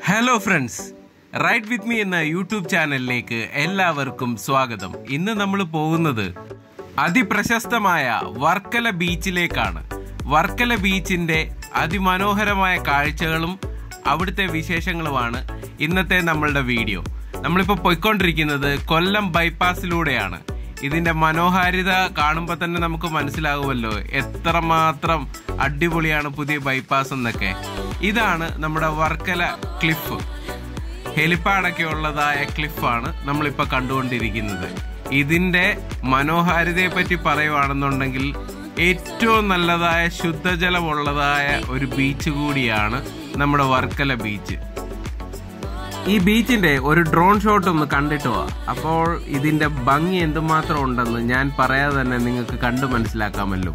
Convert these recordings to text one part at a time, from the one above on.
hello friends right with me എന്ന YouTube ചാനലിലേക്ക് എല്ലാവർക്കും സ്വാഗതം ഇന്ന് നമ്മൾ പോകുന്നത് അതിപ്രശസ്തമായ വർക്കല ബീച്ചിലേക്കാണ് വർക്കല ബീച്ചിന്റെ അതിമനോഹരമായ കാഴ്ചകളും അവിടുത്തെ വിശേഷങ്ങളുമാണ് ഇന്നത്തെ നമ്മളുടെ വീഡിയോ നമ്മളിപ്പോൾ പോയിക്കൊണ്ടിരിക്കുന്നത് കൊല്ലം ബൈപ്പാസിലൂടെയാണ് ഇതിന്റെ മനോഹാരിത കാണുമ്പോൾ തന്നെ നമുക്ക് മനസ്സിലാകുമല്ലോ എത്രമാത്രം അടിപൊളിയാണ് പുതിയ ബൈപ്പാസ് എന്നൊക്കെ ഇതാണ് നമ്മുടെ വർക്കല ക്ലിഫ് ഹെലിപ്പാഡൊക്കെ ഉള്ളതായ ക്ലിഫാണ് നമ്മളിപ്പോൾ കണ്ടുകൊണ്ടിരിക്കുന്നത് ഇതിന്റെ മനോഹാരിതയെ പറ്റി പറയുവാണെന്നുണ്ടെങ്കിൽ ഏറ്റവും നല്ലതായ ശുദ്ധജലമുള്ളതായ ഒരു ബീച്ച് കൂടിയാണ് നമ്മുടെ വർക്കല ബീച്ച് ഈ ബീച്ചിന്റെ ഒരു ഡ്രോൺ ഷോട്ട് ഒന്ന് കണ്ടിട്ട് പോവാ അപ്പോൾ ഇതിന്റെ ഭംഗി എന്തുമാത്രം ഉണ്ടെന്ന് ഞാൻ പറയാതെ തന്നെ നിങ്ങൾക്ക് കണ്ടു മനസ്സിലാക്കാമല്ലോ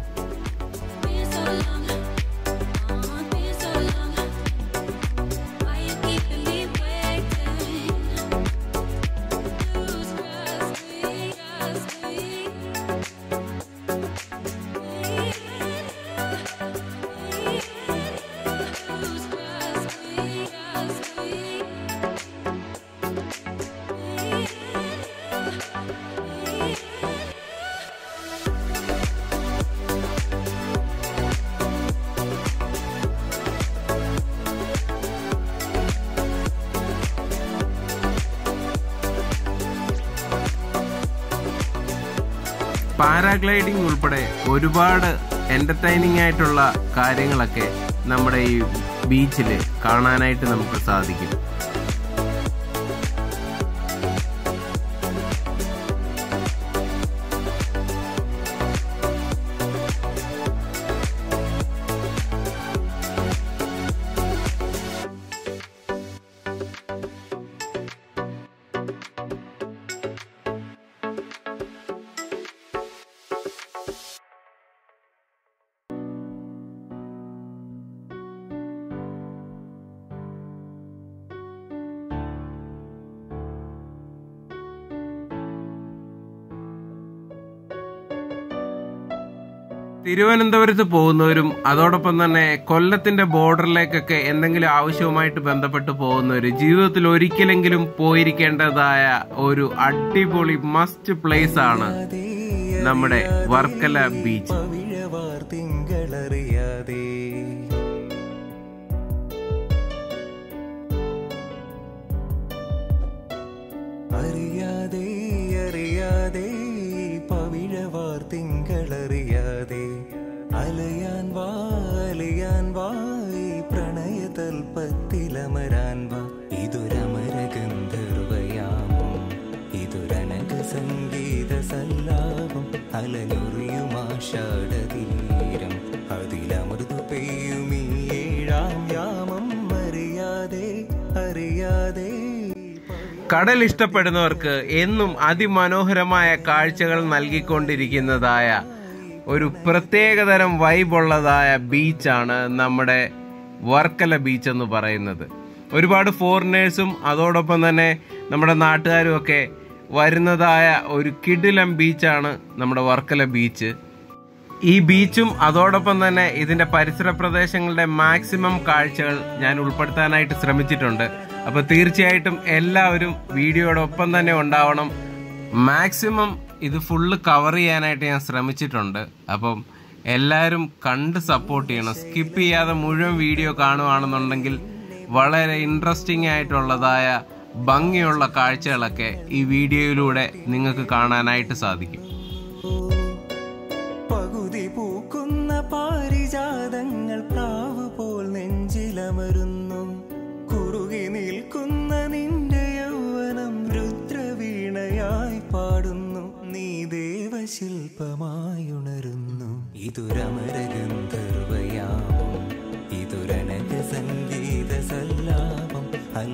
പാരാഗ്ലൈഡിംഗ് ഉൾപ്പെടെ ഒരുപാട് എന്റർടൈനിങ് ആയിട്ടുള്ള കാര്യങ്ങളൊക്കെ നമ്മുടെ ഈ ബീച്ചിൽ കാണാനായിട്ട് നമുക്ക് സാധിക്കും തിരുവനന്തപുരത്ത് പോകുന്നവരും അതോടൊപ്പം തന്നെ കൊല്ലത്തിന്റെ ബോർഡറിലേക്കൊക്കെ എന്തെങ്കിലും ആവശ്യവുമായിട്ട് ബന്ധപ്പെട്ട് പോകുന്നവര് ജീവിതത്തിൽ ഒരിക്കലെങ്കിലും പോയിരിക്കേണ്ടതായ ഒരു അടിപൊളി മസ്റ്റ് പ്ലേസ് ആണ് നമ്മുടെ വർക്കല ബീച്ച് പവിഴവാർ തിങ്കളറിയാതെ അറിയാതെ അറിയാതെ പവിഴവാർ തിങ്കളറിയാതെ അലയാൻ വാ അലയാൻ വാ ഈ പ്രണയതൽപ്പത്തിലമരാൻ വാ ഇതൊരമരഗന്ധർവയാമം ഇതൊരനക സംഗീത സല്ലാപം അലനുറിയുമാഷാടതീരം അതിലമൃതു പെയ്യും ഈ ഏഴാം യാമം അറിയാതെ അറിയാതെ കടൽ ഇഷ്ടപ്പെടുന്നവർക്ക് എന്നും അതിമനോഹരമായ കാഴ്ചകൾ നൽകിക്കൊണ്ടിരിക്കുന്നതായ ഒരു പ്രത്യേകതരം വൈബുള്ളതായ ബീച്ചാണ് നമ്മുടെ വർക്കല ബീച്ച് എന്ന് പറയുന്നത് ഒരുപാട് ഫോറിനേഴ്സും അതോടൊപ്പം തന്നെ നമ്മുടെ നാട്ടുകാരും ഒക്കെ വരുന്നതായ ഒരു കിടിലം ബീച്ചാണ് നമ്മുടെ വർക്കല ബീച്ച് ഈ ബീച്ചും അതോടൊപ്പം തന്നെ ഇതിന്റെ പരിസര പ്രദേശങ്ങളുടെ മാക്സിമം കാഴ്ചകൾ ഞാൻ ഉൾപ്പെടുത്താനായിട്ട് ശ്രമിച്ചിട്ടുണ്ട് അപ്പൊ തീർച്ചയായിട്ടും എല്ലാവരും വീഡിയോടൊപ്പം തന്നെ ഉണ്ടാവണം മാക്സിമം ഇത് ഫുള്ള് കവർ ചെയ്യാനായിട്ട് ഞാൻ ശ്രമിച്ചിട്ടുണ്ട് അപ്പം എല്ലാവരും കണ്ട് സപ്പോർട്ട് ചെയ്യണം സ്കിപ്പ് ചെയ്യാതെ മുഴുവൻ വീഡിയോ കാണുവാണെന്നുണ്ടെങ്കിൽ വളരെ ഇൻട്രസ്റ്റിംഗ് ആയിട്ടുള്ളതായ ഭംഗിയുള്ള കാഴ്ചകളൊക്കെ ഈ വീഡിയോയിലൂടെ നിങ്ങൾക്ക് കാണാനായിട്ട് സാധിക്കും പകുതി പൂക്കുന്ന പാരിജാതങ്ങൾ പ്രാവ് പോൽ നെഞ്ചിലമരുന്നു കുറുകി നിൽക്കുന്ന നിന്റെ യൗവനം രുദ്രവീണയായി പാടുന്നു നീ ദേവശില്പമായുണരുന്നു ഇതൊരമരഗന്ധർവയാമം ഇതൊരനക സംഗീത സല്ലാപം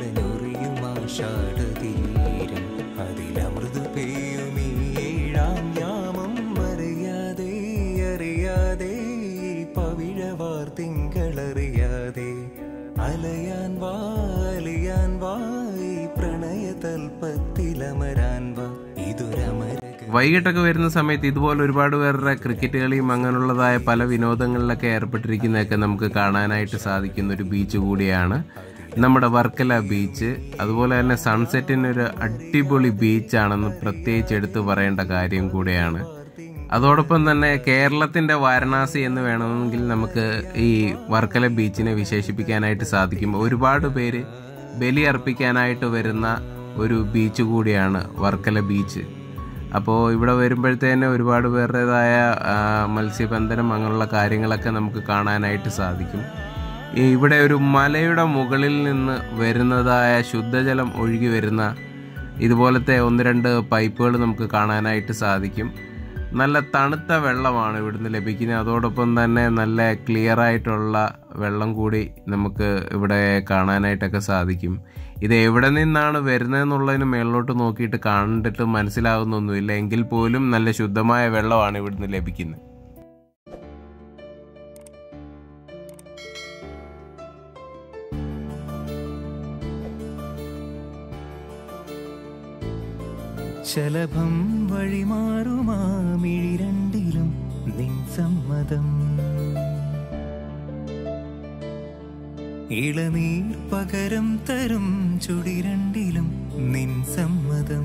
അലനൊറിയുമാഷാടതീരം അതിലമൃദു പെയ്യും ഈ ഏഴാം യാമം അറിയാതെ അറിയാതെ പവിഴവാർ തിങ്കളറിയാതെ അലയാൻ വാ അലയാൻ വാ ഈ പ്രണയതൽപ്പത്തിലമരാൻ വാ ഇതൊരമര വൈകിട്ടൊക്കെ വരുന്ന സമയത്ത് ഇതുപോലെ ഒരുപാട് പേരുടെ ക്രിക്കറ്റ് കളിയും അങ്ങനെയുള്ളതായ പല വിനോദങ്ങളിലൊക്കെ ഏർപ്പെട്ടിരിക്കുന്നതൊക്കെ നമുക്ക് കാണാനായിട്ട് സാധിക്കുന്ന ഒരു ബീച്ച് കൂടിയാണ് നമ്മുടെ വർക്കല ബീച്ച് അതുപോലെ തന്നെ സൺസെറ്റിനൊരു അടിപൊളി ബീച്ചാണെന്ന് പ്രത്യേകിച്ച് എടുത്തു പറയേണ്ട കാര്യം കൂടെയാണ് അതോടൊപ്പം തന്നെ കേരളത്തിന്റെ വാരണാസി എന്ന് വേണമെങ്കിൽ നമുക്ക് ഈ വർക്കല ബീച്ചിനെ വിശേഷിപ്പിക്കാനായിട്ട് സാധിക്കും ഒരുപാട് പേര് ബലി അർപ്പിക്കാനായിട്ട് വരുന്ന ഒരു ബീച്ച് കൂടിയാണ് വർക്കല ബീച്ച് അപ്പോൾ ഇവിടെ വരുമ്പോഴത്തേന് ഒരുപാട് പേരുടേതായ ആ, മത്സ്യബന്ധനം അങ്ങനെയുള്ള കാര്യങ്ങളൊക്കെ നമുക്ക് കാണാനായിട്ട് സാധിക്കും ഈ ഇവിടെ ഒരു മലയുടെ മുകളിൽ നിന്ന് വരുന്നതായ ശുദ്ധജലം ഒഴുകി വരുന്ന ഇതുപോലത്തെ ഒന്ന് രണ്ട് പൈപ്പുകൾ നമുക്ക് കാണാനായിട്ട് സാധിക്കും നല്ല തണുത്ത വെള്ളമാണ് ഇവിടുന്ന് ലഭിക്കുന്നത് അതോടൊപ്പം തന്നെ നല്ല ക്ലിയർ ആയിട്ടുള്ള വെള്ളം കൂടി നമുക്ക് ഇവിടെ കാണാനായിട്ടൊക്കെ സാധിക്കും ഇത് എവിടെ നിന്നാണ് വരുന്നതെന്നുള്ളതിന് മേളിലോട്ട് നോക്കിയിട്ട് കണ്ടിട്ട് മനസ്സിലാവുന്നൊന്നുമില്ല എങ്കിൽ പോലും നല്ല ശുദ്ധമായ വെള്ളമാണ് ഇവിടുന്ന് ലഭിക്കുന്നത് ശലഭം വഴിമാറുമാമിഴി രണ്ടിലും നിൻ സമ്മതം ഇളനീർ പകരം തരും ചുടി രണ്ടിലും നിൻ സമ്മതം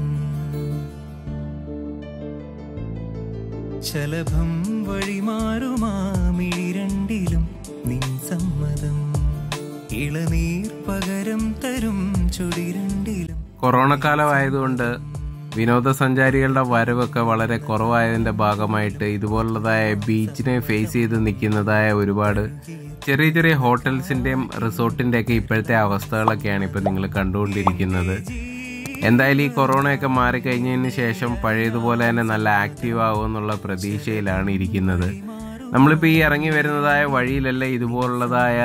ശലഭം വഴിമാറുമാമിഴി രണ്ടിലും നിൻ സമ്മതം ഇളനീർ പകരം തരും ചുടി രണ്ടിലും കൊറോണ കാലമായതുകൊണ്ട് വിനോദസഞ്ചാരികളുടെ വരവൊക്കെ വളരെ കുറവായതിന്റെ ഭാഗമായിട്ട് ഇതുപോലുള്ളതായ ബീച്ചിനെ ഫേസ് ചെയ്ത് നിൽക്കുന്നതായ ഒരുപാട് ചെറിയ ചെറിയ ഹോട്ടൽസിന്റെയും റിസോർട്ടിന്റെ ഒക്കെ ഇപ്പോഴത്തെ അവസ്ഥകളൊക്കെയാണ് ഇപ്പൊ നിങ്ങൾ കണ്ടുകൊണ്ടിരിക്കുന്നത് എന്തായാലും ഈ കൊറോണയൊക്കെ മാറിക്കഴിഞ്ഞതിന് ശേഷം പഴയതുപോലെ തന്നെ നല്ല ആക്റ്റീവ് ആകുമെന്നുള്ള പ്രതീക്ഷയിലാണ് ഇരിക്കുന്നത് നമ്മളിപ്പോൾ ഈ ഇറങ്ങി വരുന്നതായ വഴിയിലല്ല ഇതുപോലുള്ളതായ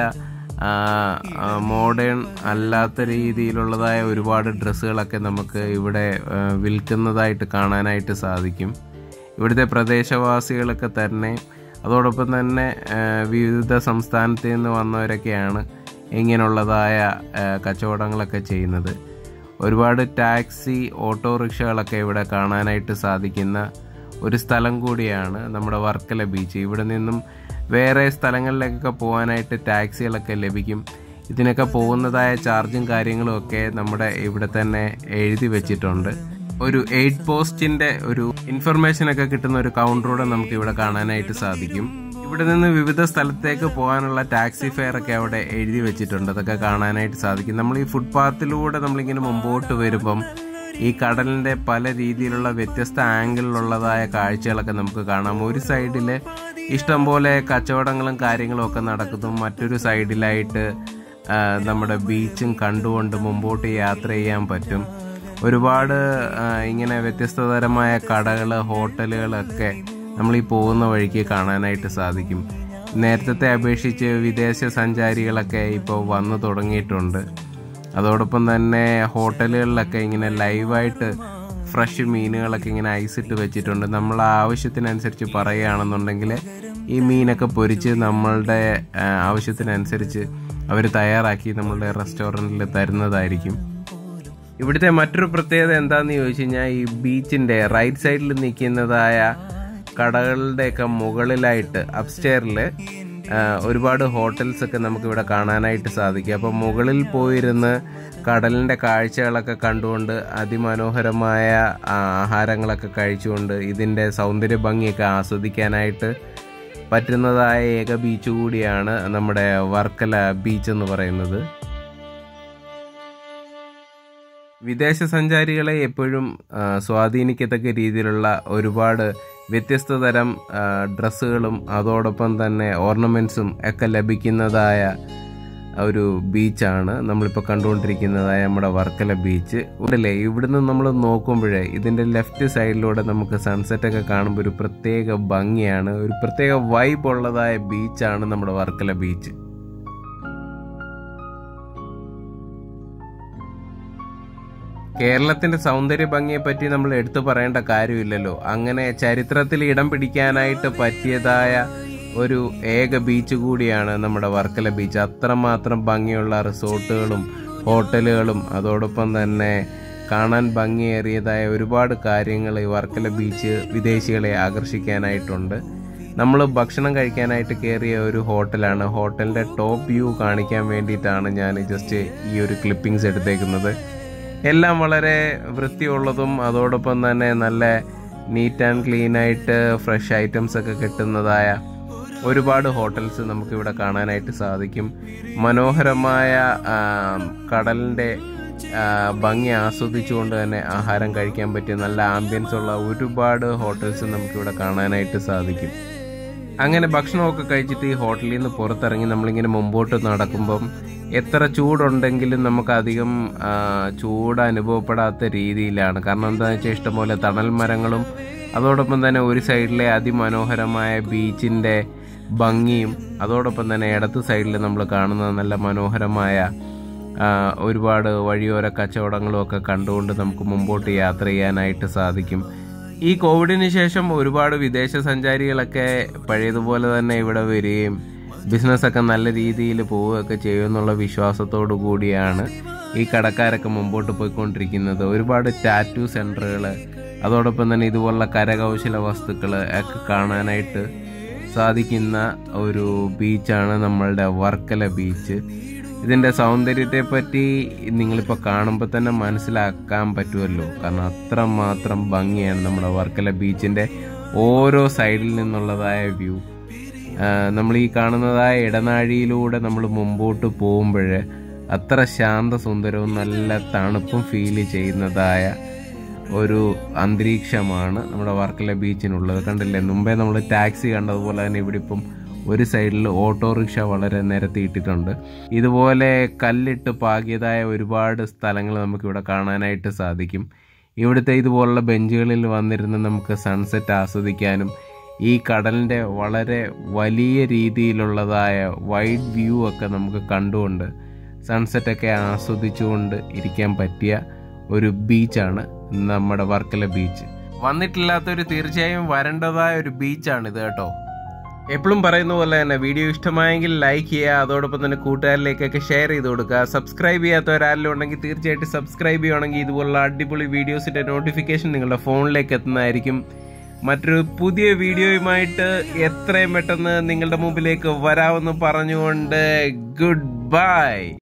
മോഡേൺ അല്ലാത്ത രീതിയിലുള്ളതായ ഒരുപാട് ഡ്രസ്സുകളൊക്കെ നമുക്ക് ഇവിടെ ആ, വിൽക്കുന്നതായിട്ട് കാണാനായിട്ട് സാധിക്കും ഇവിടുത്തെ പ്രദേശവാസികളൊക്കെ തന്നെ അതോടൊപ്പം തന്നെ ആ, വിവിധ സംസ്ഥാനത്ത് നിന്ന് വന്നവരൊക്കെയാണ് ഇങ്ങനെയുള്ളതായ ആ, കച്ചവടങ്ങളൊക്കെ ചെയ്യുന്നത് ഒരുപാട് ടാക്സി ഓട്ടോറിക്ഷകളൊക്കെ ഇവിടെ കാണാനായിട്ട് സാധിക്കുന്ന ഒരു സ്ഥലം കൂടിയാണ് നമ്മുടെ വർക്കല ബീച്ച് ഇവിടെ നിന്നും വേറെ സ്ഥലങ്ങളിലേക്കൊക്കെ പോകാനായിട്ട് ടാക്സികളൊക്കെ ലഭിക്കും ഇതിനൊക്കെ പോകുന്നതായ ചാർജും കാര്യങ്ങളും ഒക്കെ നമ്മുടെ ഇവിടെ തന്നെ എഴുതി വെച്ചിട്ടുണ്ട് ഒരു എയ്റ്റ് പോസ്റ്റിന്റെ ഒരു ഇൻഫർമേഷൻ ഒക്കെ കിട്ടുന്ന ഒരു കൗണ്ടറൂടെ നമുക്ക് ഇവിടെ കാണാനായിട്ട് സാധിക്കും ഇവിടെ നിന്ന് വിവിധ സ്ഥലത്തേക്ക് പോകാനുള്ള ടാക്സി ഫെയർ ഒക്കെ അവിടെ എഴുതി വെച്ചിട്ടുണ്ട് അതൊക്കെ കാണാനായിട്ട് സാധിക്കും നമ്മൾ ഈ ഫുട്പാത്തിലൂടെ നമ്മളിങ്ങനെ മുമ്പോട്ട് വരുമ്പം ഈ കടലിന്റെ പല രീതിയിലുള്ള വ്യത്യസ്ത ആംഗിളിലുള്ളതായ കാഴ്ചകളൊക്കെ നമുക്ക് കാണാം ഒരു സൈഡില് ഇഷ്ടംപോലെ കച്ചവടങ്ങളും കാര്യങ്ങളും ഒക്കെ നടക്കുന്നു മറ്റൊരു സൈഡിലായിട്ട് ആ, നമ്മുടെ ബീച്ചും കണ്ടുകൊണ്ട് മുമ്പോട്ട് യാത്ര ചെയ്യാൻ പറ്റും ഒരുപാട് ആ, ഇങ്ങനെ വ്യത്യസ്തതരമായ കടകൾ ഹോട്ടലുകളൊക്കെ നമ്മൾ ഈ പോകുന്ന വഴിക്ക് കാണാനായിട്ട് സാധിക്കും നേരത്തെ അപേക്ഷിച്ച് വിദേശ സഞ്ചാരികളൊക്കെ ഇപ്പോൾ വന്നു തുടങ്ങിയിട്ടുണ്ട് അതോടൊപ്പം തന്നെ ഹോട്ടലുകളിലൊക്കെ ഇങ്ങനെ ലൈവായിട്ട് ഫ്രഷ് മീനുകളൊക്കെ ഇങ്ങനെ ഐസിട്ട് വെച്ചിട്ടുണ്ട് നമ്മൾ ആവശ്യത്തിനനുസരിച്ച് പറയുകയാണെന്നുണ്ടെങ്കിൽ ഈ മീനൊക്കെ പൊരിച്ച് നമ്മളുടെ ആ, ആവശ്യത്തിനനുസരിച്ച് അവർ തയ്യാറാക്കി നമ്മളുടെ റെസ്റ്റോറൻറ്റിൽ തരുന്നതായിരിക്കും ഇവിടുത്തെ മറ്റൊരു പ്രത്യേകത എന്താണെന്ന് ചോദിച്ചു കഴിഞ്ഞാൽ ഈ ബീച്ചിന്റെ റൈറ്റ് സൈഡിൽ നിൽക്കുന്നതായ കടകളുടെയൊക്കെ മുകളിലായിട്ട് അപ്സ്റ്റെയറിൽ ഒരുപാട് ഹോട്ടൽസ് ഒക്കെ നമുക്ക് ഇവിടെ കാണാനായിട്ട് സാധിക്കും അപ്പോൾ മുകളിൽ പോയിരുന്ന് കടലിന്റെ കാഴ്ചകളൊക്കെ കണ്ടുകൊണ്ട് അതിമനോഹരമായ ആ, ആഹാരങ്ങളൊക്കെ കഴിച്ചുകൊണ്ട് ഇതിന്റെ സൗന്ദര്യ ഭംഗിയൊക്കെ ആസ്വദിക്കാനായിട്ട് പറ്റുന്നതായ ഏക ബീച്ച് കൂടിയാണ് നമ്മുടെ വർക്കല ബീച്ച് എന്ന് പറയുന്നത് വിദേശ സഞ്ചാരികളെ എപ്പോഴും ആ, സ്വാധീനിക്കത്തക്ക രീതിയിലുള്ള ഒരുപാട് വ്യത്യസ്ത തരം ആ, ഡ്രസ്സുകളും അതോടൊപ്പം തന്നെ ഓർണമെന്റ്സും ഒക്കെ ലഭിക്കുന്നതായ ഒരു ബീച്ചാണ് നമ്മളിപ്പോൾ കണ്ടുകൊണ്ടിരിക്കുന്നതായ നമ്മുടെ വർക്കല ബീച്ച് ഉണ്ടല്ലേ ഇവിടുന്ന് നമ്മൾ നോക്കുമ്പോഴേ ഇതിൻ്റെ ലെഫ്റ്റ് സൈഡിലൂടെ നമുക്ക് സൺസെറ്റ് ഒക്കെ കാണുമ്പോൾ ഒരു പ്രത്യേക ഭംഗിയാണ് ഒരു പ്രത്യേക വൈബ് ഉള്ളതായ ബീച്ചാണ് നമ്മുടെ വർക്കല ബീച്ച് കേരളത്തിന്റെ സൗന്ദര്യ ഭംഗിയെ പറ്റി നമ്മൾ എടുത്തു പറയേണ്ട കാര്യമില്ലല്ലോ അങ്ങനെ ചരിത്രത്തിൽ ഇടം പിടിക്കാനായിട്ട് പറ്റിയതായ ഒരു ഏക ബീച്ച് കൂടിയാണ് നമ്മുടെ വർക്കല ബീച്ച് അത്രമാത്രം ഭംഗിയുള്ള റിസോർട്ടുകളും ഹോട്ടലുകളും അതോടൊപ്പം തന്നെ കാണാൻ ഭംഗിയേറിയതായ ഒരുപാട് കാര്യങ്ങൾ ഈ വർക്കല ബീച്ച് വിദേശികളെ ആകർഷിക്കാനായിട്ടുണ്ട് നമ്മൾ ഭക്ഷണം കഴിക്കാനായിട്ട് കയറിയ ഒരു ഹോട്ടലാണ് ഹോട്ടലിൻ്റെ ടോപ്പ് വ്യൂ കാണിക്കാൻ വേണ്ടിയിട്ടാണ് ഞാൻ ജസ്റ്റ് ഈ ഒരു ക്ലിപ്പിങ്സ് എടുത്തേക്കുന്നത് എല്ലാം വളരെ വൃത്തിയുള്ളതും അതോടൊപ്പം തന്നെ നല്ല നീറ്റ് ആൻഡ് ക്ലീൻ ആയിട്ട് ഫ്രഷ് ഐറ്റംസ് ഒക്കെ കിട്ടുന്നതായ ഒരുപാട് ഹോട്ടൽസ് നമുക്കിവിടെ കാണാനായിട്ട് സാധിക്കും മനോഹരമായ ആ, കടലിൻ്റെ ആ, ഭംഗി ആസ്വദിച്ചുകൊണ്ട് തന്നെ ആഹാരം കഴിക്കാൻ പറ്റിയ നല്ല ആംബിയൻസ് ഉള്ള ഒരുപാട് ഹോട്ടൽസ് നമുക്കിവിടെ കാണാനായിട്ട് സാധിക്കും അങ്ങനെ ഭക്ഷണമൊക്കെ കഴിച്ചിട്ട് ഈ ഹോട്ടലിൽ നിന്ന് പുറത്തിറങ്ങി നമ്മളിങ്ങനെ മുമ്പോട്ട് നടക്കുമ്പം എത്ര ചൂടുണ്ടെങ്കിലും നമുക്ക് അധികം ആ, ചൂട് അനുഭവപ്പെടാത്ത രീതിയിലാണ് കാരണം എന്താണെന്ന് വെച്ചാൽ ഇഷ്ടംപോലെ തണൽ മരങ്ങളും അതോടൊപ്പം തന്നെ ഒരു സൈഡിലെ അതിമനോഹരമായ ബീച്ചിൻ്റെ ഭംഗിയും അതോടൊപ്പം തന്നെ ഇടത്ത് സൈഡിൽ നമ്മൾ കാണുന്ന നല്ല മനോഹരമായ ആ, ഒരുപാട് വഴിയോര കച്ചവടങ്ങളും ഒക്കെ കണ്ടുകൊണ്ട് നമുക്ക് മുമ്പോട്ട് യാത്ര ചെയ്യാനായിട്ട് സാധിക്കും ഈ കോവിഡിന് ശേഷം ഒരുപാട് വിദേശ സഞ്ചാരികളൊക്കെ പഴയതുപോലെ തന്നെ ഇവിടെ വരികയും ബിസിനസ്സൊക്കെ നല്ല രീതിയിൽ പോവുകയൊക്കെ ചെയ്യുമെന്നുള്ള വിശ്വാസത്തോടു കൂടിയാണ് ഈ കടക്കാരൊക്കെ മുമ്പോട്ട് പോയിക്കൊണ്ടിരിക്കുന്നത് ഒരുപാട് ടാറ്റു സെൻറ്ററുകൾ അതോടൊപ്പം തന്നെ ഇതുപോലുള്ള കരകൗശല വസ്തുക്കൾ ഒക്കെ കാണാനായിട്ട് സാധിക്കുന്ന ഒരു ബീച്ചാണ് നമ്മളുടെ വർക്കല ബീച്ച് ഇതിൻ്റെ സൗന്ദര്യത്തെ പറ്റി നിങ്ങളിപ്പോൾ കാണുമ്പോൾ തന്നെ മനസ്സിലാക്കാൻ പറ്റുമല്ലോ കാരണം അത്രമാത്രം ഭംഗിയാണ് നമ്മുടെ വർക്കല ബീച്ചിൻ്റെ ഓരോ സൈഡിൽ നിന്നുള്ളതായ വ്യൂ നമ്മൾ ഈ കാണുന്നതായ ഇടനാഴിയിലൂടെ നമ്മൾ മുമ്പോട്ട് പോകുമ്പോൾ അത്ര ശാന്തസുന്ദരവും നല്ല തണുപ്പും ഫീൽ ചെയ്യുന്നതായ ഒരു അന്തരീക്ഷമാണ് നമ്മുടെ വർക്കല ബീച്ചിനുള്ളത് കണ്ടില്ലേ മുമ്പേ നമ്മൾ ടാക്സി കണ്ടതുപോലെ തന്നെ ഇവിടെ ഇപ്പം ഒരു സൈഡിൽ ഓട്ടോറിക്ഷ വളരെ നിരത്തിയിട്ടിട്ടുണ്ട് ഇതുപോലെ കല്ലിട്ട് പാകിയതായ ഒരുപാട് സ്ഥലങ്ങൾ നമുക്കിവിടെ കാണാനായിട്ട് സാധിക്കും ഇവിടുത്തെ ഇതുപോലുള്ള ബെഞ്ചുകളിൽ വന്നിരുന്ന് നമുക്ക് സൺസെറ്റ് ആസ്വദിക്കാനും ഈ കടലിൻ്റെ വളരെ വലിയ രീതിയിലുള്ളതായ വൈഡ് വ്യൂ ഒക്കെ നമുക്ക് കണ്ടുകൊണ്ട് സൺസെറ്റൊക്കെ ആസ്വദിച്ചുകൊണ്ട് ഇരിക്കാൻ പറ്റിയ ഒരു ബീച്ചാണ് നമ്മുടെ വർക്കല ബീച്ച് വന്നിട്ടില്ലാത്തവർ തീർച്ചയായും വരേണ്ടതായ ഒരു ബീച്ചാണ് ഇത് കേട്ടോ എപ്പോഴും പറയുന്ന പോലെ തന്നെ വീഡിയോ ഇഷ്ടമായെങ്കിൽ ലൈക്ക് ചെയ്യുക അതോടൊപ്പം തന്നെ കൂട്ടുകാരിലേക്കൊക്കെ ഷെയർ ചെയ്ത് കൊടുക്കുക സബ്സ്ക്രൈബ് ചെയ്യാത്തവരാരെങ്കിലും ഉണ്ടെങ്കിൽ തീർച്ചയായിട്ടും സബ്സ്ക്രൈബ് ചെയ്യുകയാണെങ്കിൽ ഇതുപോലുള്ള അടിപൊളി വീഡിയോസിൻ്റെ നോട്ടിഫിക്കേഷൻ നിങ്ങളുടെ ഫോണിലേക്ക് എത്തുന്നതായിരിക്കും മറ്റൊരു പുതിയ വീഡിയോയുമായിട്ട് എത്രയും പെട്ടെന്ന് നിങ്ങളുടെ മുമ്പിലേക്ക് വരാമെന്ന് പറഞ്ഞുകൊണ്ട് ഗുഡ് ബൈ